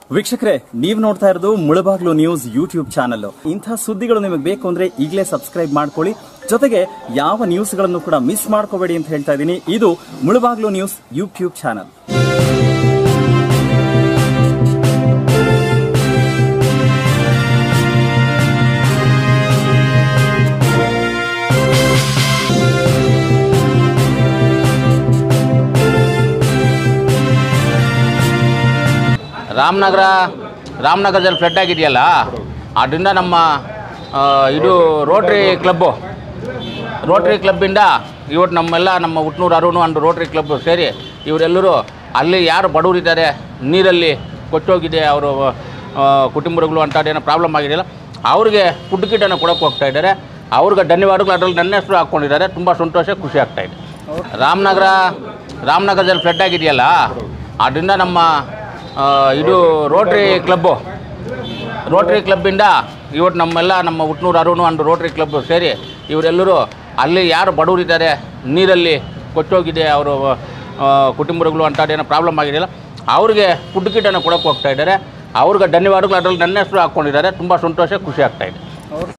ವೀಕ್ಷಕರೇ ನೀವು ನೋಡ್ತಾ ಇರೋದು ಮುಳಬಾಗ್ಲು ನ್ಯೂಸ್ ಯೂಟ್ಯೂಬ್ ಚಾನಲ್ ಇಂಥ ಸುದ್ದಿಗಳು ನಿಮಗೆ ಬೇಕು ಅಂದ್ರೆ ಈಗಲೇ ಸಬ್ಸ್ಕ್ರೈಬ್ ಮಾಡ್ಕೊಳ್ಳಿ ಜೊತೆಗೆ ಯಾವ ನ್ಯೂಸ್ಗಳನ್ನು ಕೂಡ ಮಿಸ್ ಮಾಡ್ಕೋಬೇಡಿ ಅಂತ ಹೇಳ್ತಾ ಇದ್ದೀನಿ ಇದು Mulbagal news YouTube channel Ramanagara ರಾಮನಗರದಲ್ಲಿ ಫ್ಲಡ್ ಆಗಿದೆಯಲ್ಲ ಅದರಿಂದ ನಮ್ಮ ಆ, ಇದು ರೋಟ್ರಿ ಕ್ಲಬ್ಬು ರೋಟ್ರಿ ಕ್ಲಬ್ಬಿಂದ ಇವತ್ತು ನಮ್ಮೆಲ್ಲ ನಮ್ಮ Hutnur Arun and Rotary club ಸೇರಿ ಇವರೆಲ್ಲರೂ ಅಲ್ಲಿ ಯಾರು ಬಡವರಿದ್ದಾರೆ ನೀರಲ್ಲಿ ಕೊಚ್ಚೋಗಿದೆ ಅವರು ಕುಟುಂಬಗಳು ಅಂಥದ್ದೇನೋ ಪ್ರಾಬ್ಲಮ್ ಆಗಿದೆಯಲ್ಲ ಅವ್ರಿಗೆ ಫುಡ್ ಕಿಟನ್ನು ಕೊಡೋಕೆ ಹೋಗ್ತಾ ಇದ್ದಾರೆ ಅವ್ರಿಗೆ ಧನ್ಯವಾದಗಳು ಅದರಲ್ಲಿ ನನ್ನ ಹೆಸರು ಹಾಕ್ಕೊಂಡಿದ್ದಾರೆ ತುಂಬ ಸಂತೋಷ ಖುಷಿ ಆಗ್ತಾ ಇದೆ ರಾಮನಗರ ರಾಮನಗರದಲ್ಲಿ ಫ್ಲಡ್ ಆಗಿದೆಯಲ್ಲ ಅದರಿಂದ ನಮ್ಮ ಆ, ಇದು ರೋಟ್ರಿ ಕ್ಲಬ್ಬು ರೋಟ್ರಿ ಕ್ಲಬ್ಬಿಂದ ಇವತ್ತು ನಮ್ಮೆಲ್ಲ ನಮ್ಮ Hutnur Arun and Rotary club ಸೇರಿ ಇವರೆಲ್ಲರೂ ಅಲ್ಲಿ ಯಾರು ಬಡವರಿದ್ದಾರೆ ನೀರಲ್ಲಿ ಕೊಚ್ಚೋಗಿದೆ ಅವರು ಕುಟುಂಬಗಳು ಅಂಥದ್ದೇನೋ ಪ್ರಾಬ್ಲಮ್ ಆಗಿದೆಯಲ್ಲ ಅವ್ರಿಗೆ ಫುಡ್ ಕಿಟನ್ನು ಕೊಡೋಕೆ ಹೋಗ್ತಾ ಇದ್ದಾರೆ ಅವ್ರಿಗೆ ಧನ್ಯವಾದಗಳು ಅದರಲ್ಲಿ ನನ್ನ ಹೆಸರು ಹಾಕ್ಕೊಂಡಿದ್ದಾರೆ ತುಂಬ ಸಂತೋಷ ಖುಷಿ ಆಗ್ತಾ ಇದೆ